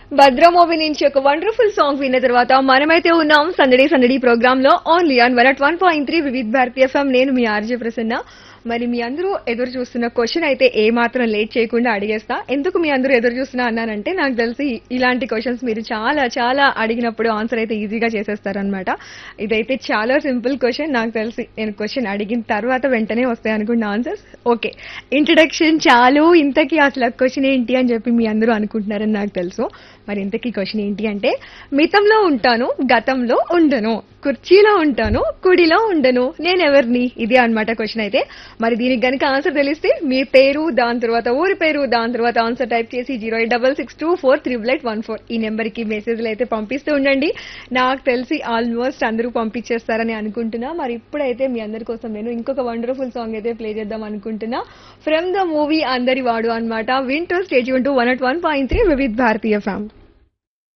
భద్ర movie నుంచి ఒక wonderful song విన్న తర్వాత మనమైతే ఉన్నాం సందడి సందడి ప్రోగ్రామ్ లో only on one at one point three Vividh Bharati FM నేను మీ ఆర్జే ప్రసన్న మరి మీ అందరూ ఎదురు చూస్తున్న క్వశ్చన్ అయితే ఏ మాత్రం లేట్ చేయకుండా అడిగేస్తా ఎందుకు మీ అందరూ ఎదురు చూస్తున్నా అన్నానంటే నాకు తెలిసి ఇలాంటి క్వశ్చన్స్ మీరు చాలా చాలా అడిగినప్పుడు ఆన్సర్ అయితే ఈజీగా చేసేస్తారనమాట ఇదైతే చాలా సింపుల్ క్వశ్చన్ నాకు తెలిసి నేను క్వశ్చన్ అడిగిన తర్వాత వెంటనే వస్తాయి అనుకున్న ఆన్సర్స్ ఓకే ఇంట్రడక్షన్ చాలు ఇంతకీ అసలు క్వశ్చన్ ఏంటి అని చెప్పి మీ అందరూ అనుకుంటున్నారని నాకు తెలుసు మరి ఇంతకీ క్వశ్చన్ ఏంటి అంటే మితంలో ఉంటాను గతంలో ఉండను కుర్చీలో ఉంటాను కుడిలో ఉండను నేను ఎవరిని ఇదే అన్నమాట క్వశ్చన్ అయితే మరి దీనికి గనుక ఆన్సర్ తెలిస్తే మీ పేరు దాని తర్వాత ఊరి పేరు దాని తర్వాత ఆన్సర్ టైప్ చేసి zero eight double six two four triple eight one four ఈ నెంబర్కి మెసేజ్లు అయితే పంపిస్తూ ఉండండి నాకు తెలిసి ఆల్మోస్ట్ అందరూ పంపించేస్తారని అనుకుంటున్నా మరి ఇప్పుడైతే మీ అందరి కోసం నేను ఇంకొక వండర్ఫుల్ సాంగ్ అయితే ప్లే చేద్దాం అనుకుంటున్నా ఫ్రమ్ ద మూవీ అందరి వాడు అనమాట వింటూ స్టేజ్ ఉంటూ one at one point three Vividh Bharati ఫ్యామ్